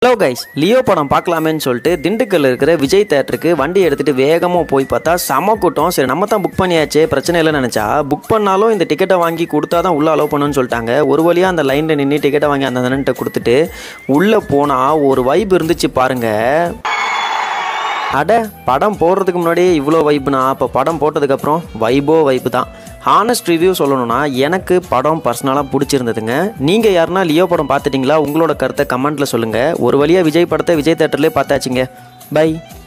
hello guys Leo படம் பார்க்கலாமேன்னு சொல்லிட்டு திண்டுக்கல்ல இருக்கிற விஜய் தேட்டருக்கு வண்டி எடுத்துகிட்டு வேகமாக போய் பார்த்தா செம கூட்டம் சரி நம்ம தான் புக் பண்ணியாச்சே பிரச்சனை இல்லைன்னு நினச்சா புக் பண்ணாலும் இந்த டிக்கெட்டை வாங்கி கொடுத்தா தான் உள்ளே அலோவ் பண்ணணும்னு சொல்லிட்டாங்க ஒரு வழியாக அந்த லைனில் நின்று டிக்கெட்டை வாங்கி அந்த அண்ணன்ட்ட கொடுத்துட்டு உள்ளே போனால் ஒரு வைப் இருந்துச்சு பாருங்கள் அட படம் போடுறதுக்கு முன்னாடியே இவ்வளோ வைப்புனா அப்போ படம் போட்டதுக்கப்புறம் வைபோ வைப்பு தான் ஹானஸ்ட் ரிவ்யூ சொல்லணும்னா எனக்கு படம் பர்சனலாக பிடிச்சிருந்ததுங்க நீங்கள் யாருன்னா லியோ படம் பார்த்துட்டிங்களா உங்களோட கருத்தை கமெண்ட்டில் சொல்லுங்கள் ஒரு வழியாக விஜய் படத்தை விஜய் தேட்டர்லேயே பார்த்தாச்சுங்க பை